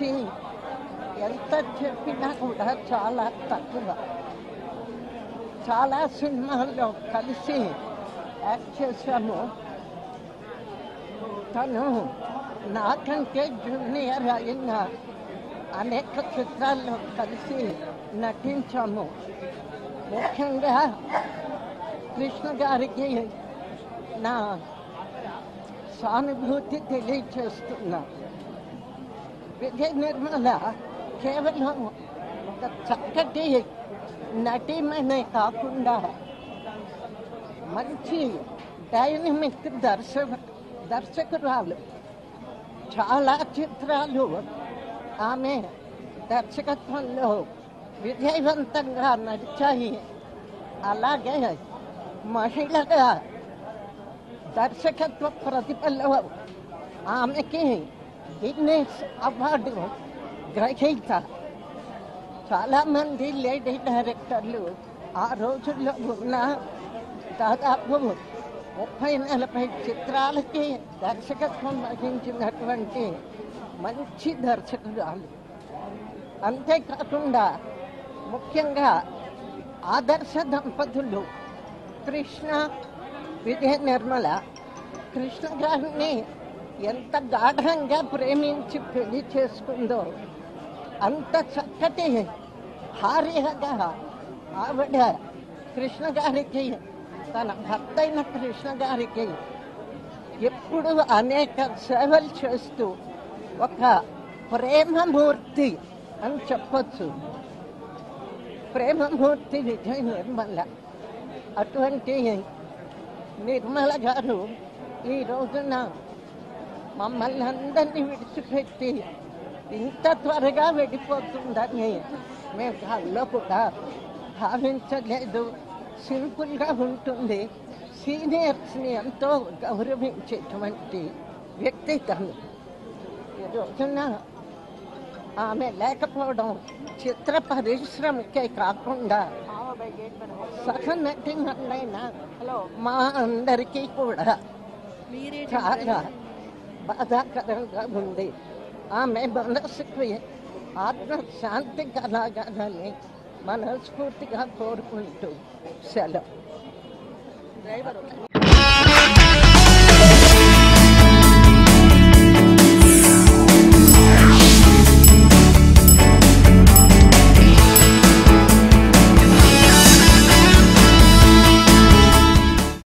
గురించి ఎంత చెప్పినా కూడా చాలా తక్కువ చాలా సినిమాల్లో కలిసి యాక్ట్ చేశాము తను నాకంటే జూనియర్ అయిన అనేక చిత్రాల్లో కలిసి నటించాము ముఖ్యంగా కృష్ణ గారికి నా సానుభూతి తెలియచేస్తున్నా విజయ నిర్మల కేవలం ఒక చక్కటి నటీమనే కాకుండా మంచి డైనమిక్ దర్శక దర్శకురాలు చాలా చిత్రాలు ఆమె దర్శకత్వంలో విజయవంతంగా నడిచాయి అలాగే మహిళగా దర్శకత్వ ప్రతిభలో ఆమెకి గిన్నెస్ అవార్డు గ్రహీత చాలామంది లేడీ డైరెక్టర్లు ఆ రోజుల్లో ఉన్న దాదాపు ముప్పై నలభై చిత్రాలకి దర్శకత్వం వహించినటువంటి మంచి దర్శకురాలు అంతేకాకుండా ముఖ్యంగా ఆదర్శ దంపతులు కృష్ణ విజయ నిర్మల కృష్ణ గారిని ఎంత గాఢంగా ప్రేమించి పెళ్లి చేసుకుందో అంత చక్కటి భార్యగా ఆవిడ కృష్ణ గారికి తన భర్త అయిన కృష్ణ గారికి ఎప్పుడు అనేక సేవలు చేస్తూ ఒక ప్రేమమూర్తి అని చెప్పొచ్చు ప్రేమమూర్తి విజయ నిర్మల అటువంటి నిర్మల గారు ఈ రోజున మమ్మల్ని అందరినీ విడిచిపెట్టి ఇంత త్వరగా వెళ్ళిపోతుందని మేము కల్లో కూడా భావించలేదు సింపుల్గా ఉంటుంది సీనియర్స్ని ఎంతో గౌరవించేటువంటి వ్యక్తి తను ఈ రోజున ఆమె లేకపోవడం చిత్ర పరిశ్రమకే కాకుండా సహ నటినైన మా అందరికీ కూడా చాలా బాధాకరంగా ఉంది ఆమె మనసుకు ఆత్మశాంతి కలగాలని మనస్ఫూర్తిగా కోరుకుంటూ సెలవు